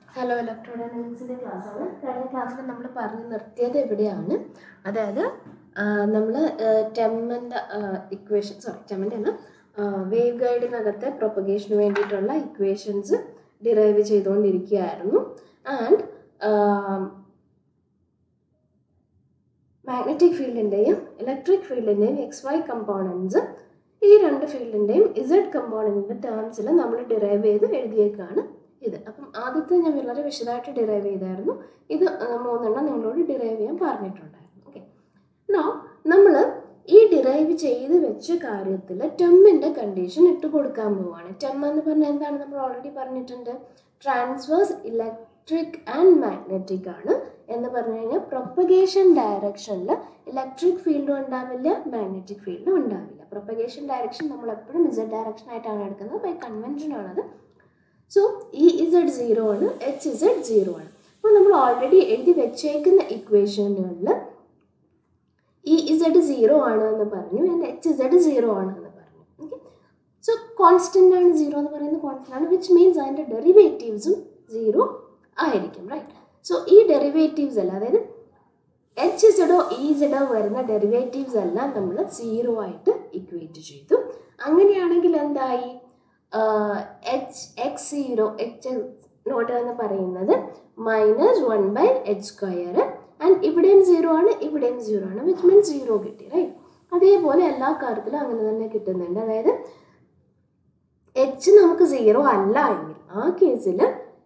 hello ഇലക്ട്രോഡൈനാമിക്സിൻ്റെ ക്ലാസ്സാണ് കഴിഞ്ഞ ക്ലാസ്സിൽ നമ്മൾ പറഞ്ഞു നിർത്തിയത് എവിടെയാണ് അതായത് നമ്മൾ ടെമ്മിൻ്റെ ഇക്വേഷൻ സോറി ടെമ്മിൻ്റെ അല്ല വേവ് ഗൈഡിനകത്തെ പ്രൊപ്പഗേഷന് വേണ്ടിയിട്ടുള്ള ഇക്വേഷൻസ് ഡിറൈവ് ചെയ്തുകൊണ്ടിരിക്കുകയായിരുന്നു ആൻഡ് മാഗ്നറ്റിക് ഫീൽഡിൻ്റെയും ഇലക്ട്രിക് ഫീൽഡിൻ്റെയും എക്സ് വൈ കമ്പോണൻസ് ഈ രണ്ട് ഫീൽഡിൻ്റെയും ഇസഡ് കമ്പോണൻറ്റിൻ്റെ ടേംസിൽ നമ്മൾ ഡിറൈവ് ചെയ്ത് എഴുതിയേക്കാണ് ഇത് അപ്പം ആദ്യത്തെ ഞാൻ വളരെ വിശദമായിട്ട് ഡിറൈവ് ചെയ്തായിരുന്നു ഇത് മൂന്നെണ്ണം നിങ്ങളോട് ഡിറൈവ് ചെയ്യാൻ പറഞ്ഞിട്ടുണ്ടായിരുന്നു ഓക്കെ നോ നമ്മൾ ഈ ഡിറൈവ് ചെയ്ത് വെച്ച കാര്യത്തിൽ ടെമ്മിൻ്റെ കണ്ടീഷൻ ഇട്ട് കൊടുക്കാൻ പോവുകയാണ് ടെം എന്ന് പറഞ്ഞാൽ എന്താണ് നമ്മൾ ഓൾറെഡി പറഞ്ഞിട്ടുണ്ട് ട്രാൻസ്വേഴ്സ് ഇലക്ട്രിക് ആൻഡ് മാഗ്നറ്റിക് ആണ് എന്ന് പറഞ്ഞു കഴിഞ്ഞാൽ പ്രൊപ്പഗേഷൻ ഡയറക്ഷനിൽ ഇലക്ട്രിക് ഫീൽഡും ഉണ്ടാവില്ല മാഗ്നറ്റിക് ഫീൽഡും ഉണ്ടാവില്ല പ്രൊപ്പഗേഷൻ ഡയറക്ഷൻ നമ്മൾ എപ്പോഴും ഇസഡ് ഡയറക്ഷൻ ആയിട്ടാണ് എടുക്കുന്നത് ബൈ കൺവെൻഷൻ ആണത് സോ ഈ ഇസഡ് സീറോ ആണ് എച്ച് ഇസഡ് സീറോ ആണ് അപ്പോൾ നമ്മൾ ഓൾറെഡി എഴുതി വെച്ചേക്കുന്ന ഇക്വേഷനുകളിൽ ഈ ഇസഡ് സീറോ ആണ് എന്ന് പറഞ്ഞു ആൻഡ് എച്ച് ഇസഡ് സീറോ ആണ് എന്ന് പറഞ്ഞു ഓക്കെ സോ കോൺസ്റ്റൻ്റ് ആണ് സീറോ എന്ന് പറയുന്നത് കോൺസ്റ്റൻ്റ് ആണ് വിച്ച് മീൻസ് അതിൻ്റെ ഡെറിവേറ്റീവ്സും സീറോ ആയിരിക്കും റൈറ്റ് സോ ഈ ഡെറിവേറ്റീവ്സ് അല്ല അതായത് എച്ച് ഇസഡോ ഇ ഇസഡോ വരുന്ന ഡെറിവേറ്റീവ്സ് എല്ലാം നമ്മൾ സീറോ ആയിട്ട് ഇക്വേറ്റ് ചെയ്തു അങ്ങനെയാണെങ്കിൽ എന്തായി H X zero H naught എന്ന് പറയുന്നത് minus one by H square and ഇവിടെയും സീറോ ആണ് ഇവിടെയും സീറോ ആണ് വിച്ച് മീൻസ് സീറോ കിട്ടി റൈറ്റ് അതേപോലെ എല്ലാ കാര്യത്തിലും അങ്ങനെ തന്നെ കിട്ടുന്നുണ്ട് അതായത് എച്ച് നമുക്ക് സീറോ അല്ല എങ്കിൽ ആ കേസിൽ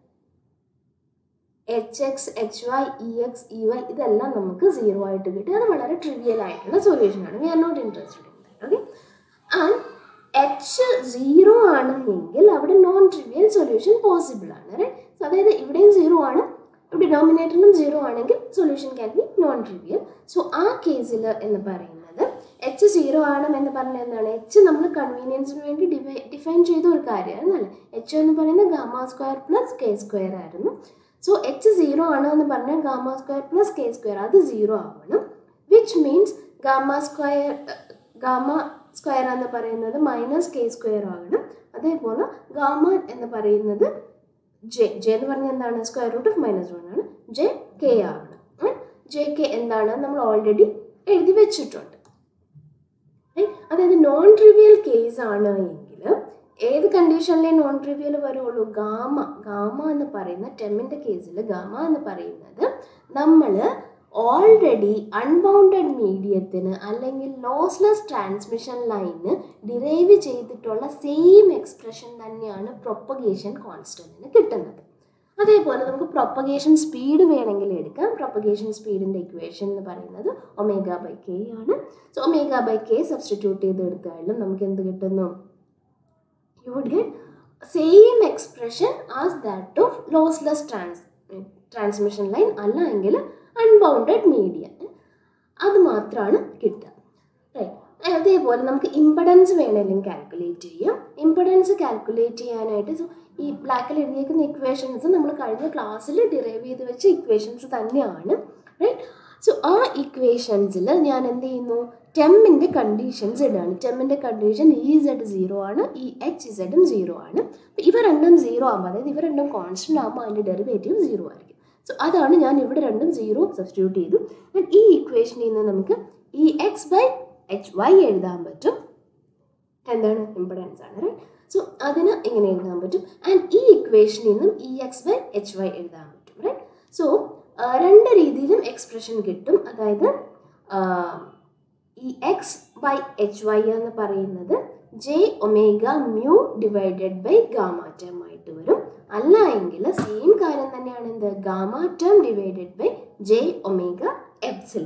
H X H Y E X E Y ഇതെല്ലാം നമുക്ക് സീറോ ആയിട്ട് കിട്ടി അത് വളരെ ട്രിവിയൽ ആയിട്ടുള്ള സൊല്യൂഷനാണ് we are not interested in that okay and H zero ആണ് എങ്കിൽ അവിടെ നോൺ ട്രിവിയൽ സൊല്യൂഷൻ പോസിബിൾ ആണ് റൈറ്റ് അതായത് ഇവിടെയും സീറോ ആണ് ഡിനോമിനേറ്ററിലും സീറോ ആണെങ്കിൽ solution can be non trivial so ആ കേസിൽ എന്ന് പറയുന്നത് എച്ച് സീറോ ആണ് എന്ന് പറഞ്ഞാൽ എന്താണ് എച്ച് നമ്മൾ കൺവീനിയൻസിന് വേണ്ടി ഡിഫൈ ഡിഫൈൻ ചെയ്ത ഒരു കാര്യമാണ് അല്ലേ എച്ച് എന്ന് പറയുന്നത് gamma square plus K square ആയിരുന്നു സോ എച്ച് സീറോ ആണ് എന്ന് പറഞ്ഞാൽ gamma square plus K square അത് സീറോ ആവണം which means gamma square gamma square എന്ന് പറയുന്നത് മൈനസ് കെ സ്ക്വയർ ആകണം അതേപോലെ ഗാമ എന്ന് പറയുന്നത് ജെ ജെ എന്ന് പറഞ്ഞാൽ എന്താണ് square root of minus one ആണ് ജെ കെ ആവണം ജെ കെ എന്താണ് നമ്മൾ ഓൾറെഡി എഴുതി വെച്ചിട്ടുണ്ട് അതായത് നോൺ ട്രിവിയൽ കേസ് ആണ് എങ്കിൽ ഏത് കണ്ടീഷനിലേ നോൺ ട്രിവിയൽ വരുള്ളൂ ഗാമ ഗാമ എന്ന് പറയുന്ന ടെമ്മിൻ്റെ കേസിൽ ഗാമ എന്ന് പറയുന്നത് നമ്മൾ ഓൾറെഡി അൺബൗണ്ടഡ് മീഡിയത്തിന് അല്ലെങ്കിൽ ലോസ്ലെസ് ട്രാൻസ്മിഷൻ ലൈന് ഡിറൈവ് ചെയ്തിട്ടുള്ള സെയിം എക്സ്പ്രഷൻ തന്നെയാണ് പ്രൊപ്പഗേഷൻ കോൺസ്റ്റൻറ്റിന് കിട്ടുന്നത് അതേപോലെ നമുക്ക് പ്രൊപ്പഗേഷൻ സ്പീഡ് വേണമെങ്കിൽ എടുക്കാം പ്രൊപ്പഗേഷൻ സ്പീഡിൻ്റെ ഇക്വേഷൻ എന്ന് പറയുന്നത് ഒമേഗ ബൈ കെ ആണ് so omega by K substitute ചെയ്ത് എടുത്താലും നമുക്ക് എന്ത് കിട്ടുന്നു you would get same expression as that of lossless trans transmission line അല്ല എങ്കിൽ അൺബൗണ്ടഡ് മീഡിയ അത് മാത്രമാണ് കിട്ടുക റൈറ്റ് അതേപോലെ നമുക്ക് ഇമ്പഡൻസ് വേണമെങ്കിലും കാൽക്കുലേറ്റ് ചെയ്യാം ഇമ്പഡൻസ് കാൽക്കുലേറ്റ് ചെയ്യാനായിട്ട് സോ ഈ ബ്ലാക്കിൽ എഴുതിയേക്കുന്ന ഇക്വേഷൻസ് നമ്മൾ കഴിഞ്ഞ ക്ലാസ്സിൽ ഡിറൈവ് ചെയ്ത് വെച്ച ഇക്വേഷൻസ് തന്നെയാണ് റൈറ്റ് സോ ആ ഇക്വേഷൻസിൽ ഞാൻ എന്ത് ചെയ്യുന്നു ടെമ്മിൻ്റെ കണ്ടീഷൻസ് ഇടാണ് ടെമ്മിൻ്റെ കണ്ടീഷൻ ഇ സെഡ് സീറോ ആണ് ഈ എച്ച് സെഡും സീറോ ആണ് ഇവ രണ്ടും സീറോ ആകുമ്പോൾ അതായത് ഇവ രണ്ടും കോൺസ്റ്റൻ്റ് ആകുമ്പോൾ അതിൻ്റെ ഡെറിവേറ്റീവ് സീറോ ആയിരിക്കും സോ അതാണ് ഞാൻ ഇവിടെ രണ്ടും സീറോ സബ്സ്റ്റിറ്റ്യൂട്ട് ചെയ്തു ആൻഡ് ഈ ഇക്വേഷനിൽ നിന്ന് നമുക്ക് ഈ എക്സ് ബൈ എച്ച് വൈ എഴുതാൻ പറ്റും എന്താണ് ഇമ്പോർട്ടൻസ് ആണ് റൈറ്റ് സോ അതിന് ഇങ്ങനെ എഴുതാൻ പറ്റും ആൻഡ് ഈ ഇക്വേഷനിൽ നിന്നും E X by H Y എഴുതാൻ പറ്റും റൈറ്റ് സോ രണ്ട് രീതിയിലും എക്സ്പ്രഷൻ കിട്ടും അതായത് ഈ എക്സ് ബൈ എച്ച് വൈ എന്ന് പറയുന്നത് J omega mu divided by gamma term ആയിട്ട് വരും അല്ല എങ്കിൽ സെയിം കാര്യം തന്നെയാണ് എന്ത് gamma term divided by J omega epsilon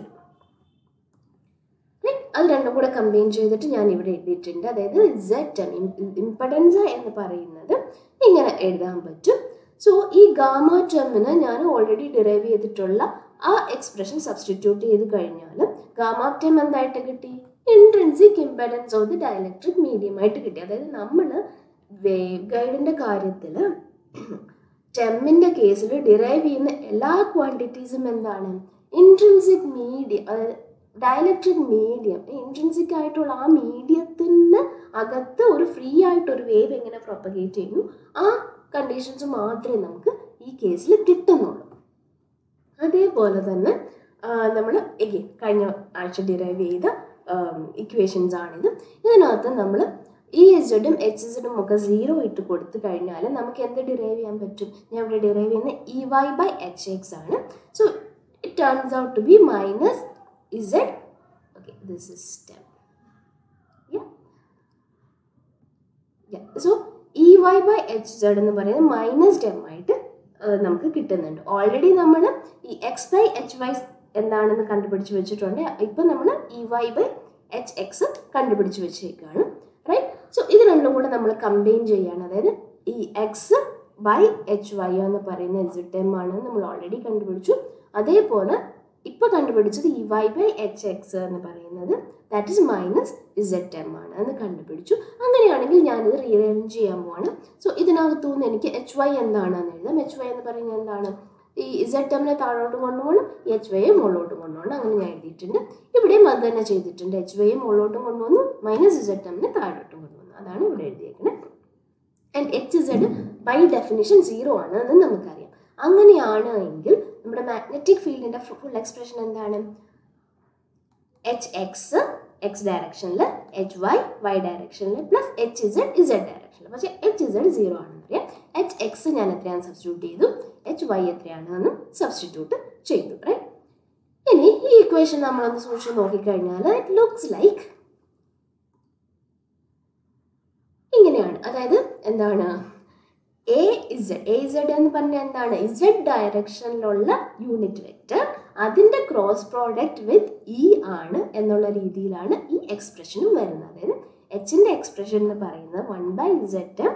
അത് രണ്ടും കൂടെ കമ്പൈൻ ചെയ്തിട്ട് ഞാൻ ഇവിടെ എഴുതിയിട്ടുണ്ട് അതായത് സെഡ് ടേം ഇമ്പഡൻസ് എന്ന് പറയുന്നത് ഇങ്ങനെ എഴുതാൻ പറ്റും സോ ഈ ഗാമ ടേമിന് ഞാൻ ഓൾറെഡി ഡിറൈവ് ചെയ്തിട്ടുള്ള ആ എക്സ്പ്രഷൻ സബ്സ്റ്റിറ്റ്യൂട്ട് ചെയ്ത് കഴിഞ്ഞാൽ ഗാമ ടേം എന്തായിട്ട് കിട്ടി intrinsic impedance of the dielectric medium ആയിട്ട് കിട്ടി അതായത് നമ്മൾ വേവ് ഗൈഡിൻ്റെ കാര്യത്തിൽ ടെമ്മിൻ്റെ കേസിൽ ഡിറൈവ് ചെയ്യുന്ന എല്ലാ ക്വാണ്ടിറ്റീസും എന്താണ് ഇൻട്രൻസിക് മീഡിയം അതായത് ഡയലക്ട്രിക് മീഡിയം ഇൻട്രൻസിക് ആയിട്ടുള്ള ആ മീഡിയത്തിന് അകത്ത് ഒരു ഫ്രീ ആയിട്ട് ഒരു വേവ് എങ്ങനെ പ്രൊപ്പഗേറ്റ് ചെയ്യുന്നു ആ കണ്ടീഷൻസ് മാത്രമേ നമുക്ക് ഈ കേസിൽ കിട്ടുന്നുള്ളൂ അതേപോലെ തന്നെ നമ്മൾ എഗെയിൻ കഴിഞ്ഞ ആഴ്ച ഡിറൈവ് ചെയ്ത ഇക്വേഷൻസ് ആണിത് ഇതിനകത്ത് നമ്മൾ ഇ എസ് ജെഡും എച്ച് എസും ഒക്കെ സീറോ ഇട്ട് കൊടുത്തു കഴിഞ്ഞാൽ നമുക്ക് എന്ത് ഡിറൈവ് ചെയ്യാൻ പറ്റും ഞാൻ ഇവിടെ ഡിറൈവ് ചെയ്യുന്ന E Y by H X ആണ് so it turns out to be minus Z okay this is step so E Y by H Z എന്ന് പറയുന്നത് മൈനസ് ടെം ആയിട്ട് നമുക്ക് കിട്ടുന്നുണ്ട് ഓൾറെഡി നമ്മൾ ഈ എക്സ് ബൈ എച്ച് വൈ എന്താണെന്ന് കണ്ടുപിടിച്ച് വെച്ചിട്ടുണ്ട് ഇപ്പം നമ്മൾ E Y by H X കണ്ടുപിടിച്ച് വെച്ചേക്കാണ് റൈറ്റ് സോ ഇത് രണ്ടും കൂടെ നമ്മൾ കമ്പൈൻ ചെയ്യാണ് അതായത് ഈ എക്സ് ബൈ എച്ച് വൈ എന്ന് പറയുന്ന എസ് എം ആണ് നമ്മൾ ഓൾറെഡി കണ്ടുപിടിച്ചു അതേപോലെ ഇപ്പോൾ കണ്ടുപിടിച്ചത് E Y by H X എന്ന് പറയുന്നത് that is minus Z M ആണ് എന്ന് കണ്ടുപിടിച്ചു അങ്ങനെയാണെങ്കിൽ ഞാനിത് റീഅറേഞ്ച് ചെയ്യാൻ പോവാണ് സോ ഇതിനകത്തു നിന്ന് എനിക്ക് എച്ച് വൈ എന്താണെന്ന് എഴുതാം എച്ച് വൈ എന്ന് പറയുന്നത് എന്താണ് ഈ ഇസെഡ് എമ്മിനെ താഴോട്ട് കൊണ്ടുപോകണം എച്ച് വൈയെ മുകളിലോട്ടും കൊണ്ടുപോകണം അങ്ങനെ ഞാൻ എഴുതിയിട്ടുണ്ട് ഇവിടെയും അത് തന്നെ ചെയ്തിട്ടുണ്ട് എച്ച് വൈയെ മുകളിലോട്ടും കൊണ്ടുവന്നു മൈനസ് ഇസെഡ് എമ്മിനെ താഴോട്ടും കൊണ്ടുവന്നു അതാണ് ഇവിടെ എഴുതിയേക്കുന്നത് and H Z by definition zero ആണ് എന്ന് നമുക്കറിയാം അങ്ങനെയാണ് എങ്കിൽ നമ്മുടെ മാഗ്നറ്റിക് ഫീൽഡിന്റെ ഫുൾ എക്സ്പ്രഷൻ എന്താണ് എച്ച് എക്സ് എക്സ് ഡയറക്ഷനിൽ എച്ച് വൈ വൈ ഡയറക്ഷനിൽ പ്ലസ് എച്ച് ഇസഡ് ഇസഡ് ഡയറക്ഷനിൽ പക്ഷേ എച്ച് ഇസഡ് സീറോ ആണെന്ന് അറിയാം എച്ച് എക്സ് ഞാൻ എത്രയാണ് സബ്സ്റ്റിറ്റ്യൂട്ട് ചെയ്തു എച്ച് വൈ എത്രയാണെന്നും സബ്സ്റ്റിറ്റ്യൂട്ട് ചെയ്തു റൈറ്റ് ഇനി ഈ ഇക്വേഷൻ നമ്മളൊന്ന് സൂക്ഷിച്ച് നോക്കിക്കഴിഞ്ഞാൽ ഇറ്റ് ലുക്സ് ലൈക്ക് ഇങ്ങനെയാണ് അതായത് എന്താണ് എ ഇസഡ് എ ഇസഡ് എന്ന് പറഞ്ഞാൽ എന്താണ് ഇസഡ് ഡയറക്ഷനിലുള്ള യൂണിറ്റ് വെക്റ്റർ അതിൻ്റെ ക്രോസ് പ്രോഡക്റ്റ് വിത്ത് ഇ ആണ് എന്നുള്ള രീതിയിലാണ് ഈ എക്സ്പ്രഷനും വരുന്നത് അതായത് എച്ചിൻ്റെ എക്സ്പ്രഷൻ എന്ന് പറയുന്നത് one by Z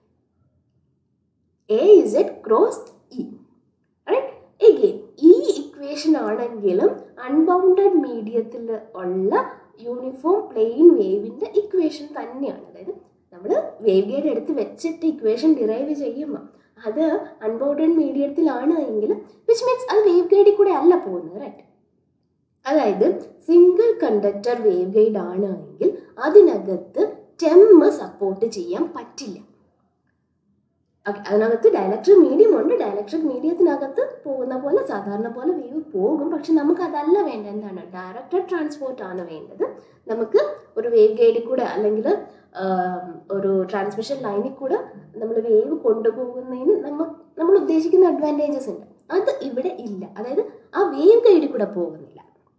A Z cross E again ഈ ഇക്വേഷൻ ആണെങ്കിലും അൺബൗണ്ടഡ് മീഡിയത്തിൽ ഉള്ള യൂണിഫോം പ്ലെയിൻ വേവിൻ്റെ ഇക്വേഷൻ തന്നെയാണ് അതായത് നമ്മൾ വേവ് ഗൈഡ് എടുത്ത് വെച്ചിട്ട് ഇക്വേഷൻ ഡിറൈവ് ചെയ്യുമ്പോൾ അത് അൺബൗണ്ടഡ് മീഡിയത്തിലാണ് എങ്കിൽ വിച്ച് മീൻസ് അത് വേവ് ഗൈഡിൽ കൂടെ അല്ല പോകുന്നത് റൈറ്റ് അതായത് സിംഗിൾ കണ്ടക്ടർ വേവ് ഗൈഡ് ആണ് എങ്കിൽ അതിനകത്ത് ടെമ്മ് സപ്പോർട്ട് ചെയ്യാൻ പറ്റില്ല ഓക്കെ അതിനകത്ത് ഡയലക്ട്രിക് മീഡിയം ഉണ്ട് ഡയലക്ട്രിക് മീഡിയത്തിനകത്ത് പോകുന്ന പോലെ സാധാരണ പോലെ വേവ് പോകും പക്ഷെ നമുക്ക് അതല്ല വേണ്ട എന്താണ് ഡയറക്റ്റഡ് ട്രാൻസ്പോർട്ട് ആണ് വേണ്ടത് നമുക്ക് ഒരു വേവ് ഗൈഡിൽ കൂടെ അല്ലെങ്കിൽ ഒരു ട്രാൻസ്മിഷൻ ലൈനിൽ കൂടെ നമ്മൾ വേവ് കൊണ്ടുപോകുന്നതിന് നമ്മൾ നമ്മൾ ഉദ്ദേശിക്കുന്ന അഡ്വാൻറ്റേജസ് ഉണ്ട് അത് ഇവിടെ ഇല്ല അതായത് ആ വേവ് ഗൈഡിൽ കൂടെ പോകുന്നില്ല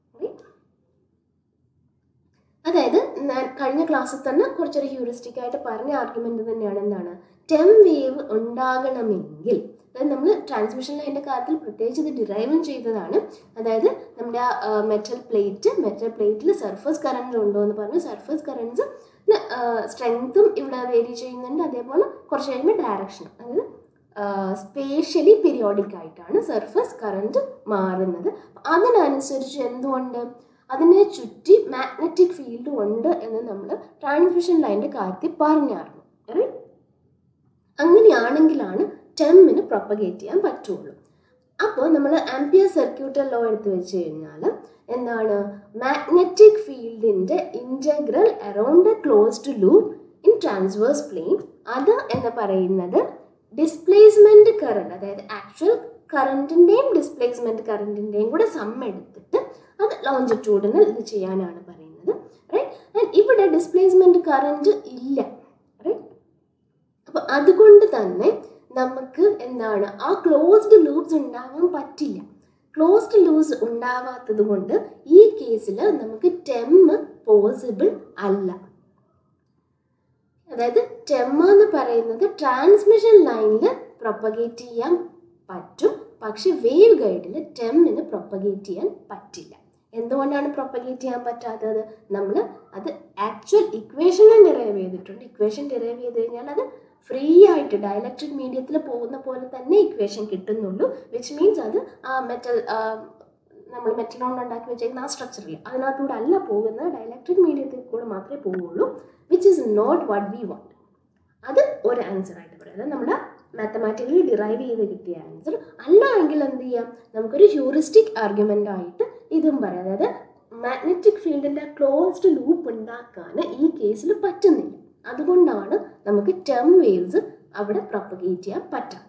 അതായത് ഞാൻ കഴിഞ്ഞ ക്ലാസ്സിൽ തന്നെ കുറച്ചൊരു ഹ്യൂറിസ്റ്റിക് ആയിട്ട് പറഞ്ഞ ആർഗ്യുമെന്റ് തന്നെയാണ് എന്താണ് ടെം വേവ് ഉണ്ടാകണമെങ്കിൽ അതായത് നമ്മൾ ട്രാൻസ്മിഷൻ ലൈനിൻ്റെ കാര്യത്തിൽ പ്രത്യേകിച്ച് ഇത് ഡിറൈവും ചെയ്തതാണ് അതായത് നമ്മുടെ മെറ്റൽ പ്ലേറ്റ് മെറ്റൽ പ്ലേറ്റിൽ സർഫസ് കറണ്ട് ഉണ്ടോ എന്ന് പറഞ്ഞു സർഫസ് കറണ്ട്സ് സ്ട്രെങ്ത്തും ഇവിടെ വേരി ചെയ്യുന്നുണ്ട് അതേപോലെ കുറച്ച് കഴിയുമ്പോൾ ഡയറക്ഷനും അതായത് സ്പേഷ്യലി പീരിയോഡിക് ആയിട്ടാണ് സർഫസ് കറണ്ട് മാറുന്നത് അതിനനുസരിച്ച് എന്തുകൊണ്ട് അതിനെ ചുറ്റി മാഗ്നറ്റിക് ഫീൽഡ് ഉണ്ട് എന്ന് നമ്മൾ ട്രാൻസ്മിഷൻ ലൈനിൻ്റെ കാര്യത്തിൽ പറഞ്ഞായിരുന്നു അങ്ങനെയാണെങ്കിലാണ് ടെമ്മിന് പ്രൊപ്പഗേറ്റ് ചെയ്യാൻ പറ്റുള്ളൂ അപ്പോൾ നമ്മൾ ആംപിയർ സർക്യൂട്ടൽ ലോ എടുത്ത് വെച്ച് കഴിഞ്ഞാൽ എന്താണ് മാഗ്നറ്റിക് ഫീൽഡിൻ്റെ integral around a closed loop in transverse plane അത് എന്ന് പറയുന്നത് ഡിസ്പ്ലേസ്മെൻറ്റ് കറണ്ട് അതായത് ആക്ച്വൽ കറണ്ടിൻ്റെയും ഡിസ്പ്ലേസ്മെൻറ്റ് കറണ്ടിൻ്റെയും കൂടെ സം എടുത്തിട്ട് അത് ലോഞ്ചിറ്റ്യൂഡിനൽ ഇത് ചെയ്യാനാണ് പറയുന്നത് റൈറ്റ് ആൻഡ് ഇവിടെ ഡിസ്പ്ലേസ്മെൻറ്റ് കറണ്ട് ഇല്ല റൈറ്റ് അപ്പോൾ അതുകൊണ്ട് തന്നെ നമുക്ക് എന്താണ് ആ ക്ലോസ്ഡ് ലൂപ്സ് ഉണ്ടാവാൻ പറ്റില്ല ക്ലോസ്ഡ് ലൂസ് ഉണ്ടാവാത്തത് കൊണ്ട് ഈ കേസിൽ നമുക്ക് ടെമ്മ് പോസിബിൾ അല്ല അതായത് ടെമ്മ എന്ന് പറയുന്നത് ട്രാൻസ്മിഷൻ ലൈനിൽ പ്രൊപ്പഗേറ്റ് ചെയ്യാൻ പറ്റും പക്ഷെ വേവ് ഗൈഡിൽ ടെമ്മിന് പ്രൊപ്പഗേറ്റ് ചെയ്യാൻ പറ്റില്ല എന്തുകൊണ്ടാണ് പ്രൊപ്പഗേറ്റ് ചെയ്യാൻ പറ്റാത്തത് നമ്മൾ അത് ആക്ച്വൽ ഇക്വേഷനിൽ ഡിറൈവ് ചെയ്തിട്ടുണ്ട് ഇക്വേഷൻ ഡിറൈവ് ചെയ്ത് കഴിഞ്ഞാൽ അത് ഫ്രീ ആയിട്ട് ഡയലക്ട്രിക് മീഡിയത്തിൽ പോകുന്ന പോലെ തന്നെ ഇക്വേഷൻ കിട്ടുന്നുള്ളൂ വിച്ച് മീൻസ് അത് ആ മെറ്റൽ നമ്മൾ മെറ്റൽ കൊണ്ട് ഉണ്ടാക്കി വെച്ചേക്കുന്ന ആ സ്ട്രക്ചറിൽ അതിനകത്തൂടെ അല്ല പോകുന്നത് ഡയലക്ട്രിക് മീഡിയത്തിൽ കൂടെ മാത്രമേ പോവുള്ളൂ which is not what we want അത് ഒരു ആൻസർ ആയിട്ട് പറയാം അതായത് നമ്മുടെ മാത്തമാറ്റിക്കലി ഡിറൈവ് ചെയ്ത് കിട്ടിയ ആൻസർ അല്ല എങ്കിൽ എന്ത് ചെയ്യാം നമുക്കൊരു ഹ്യൂറിസ്റ്റിക് ആർഗ്യുമെൻ്റ് ആയിട്ട് ഇതും പറയാം അതായത് മാഗ്നറ്റിക് ഫീൽഡിൻ്റെ ക്ലോസ്ഡ് ലൂപ്പ് ഉണ്ടാക്കാൻ ഈ കേസിൽ പറ്റുന്നില്ല അതുകൊണ്ടാണ് നമുക്ക് ടെം വേവ്സ് അവിടെ പ്രൊപ്പഗേറ്റ് ചെയ്യാൻ പറ്റാത്തത്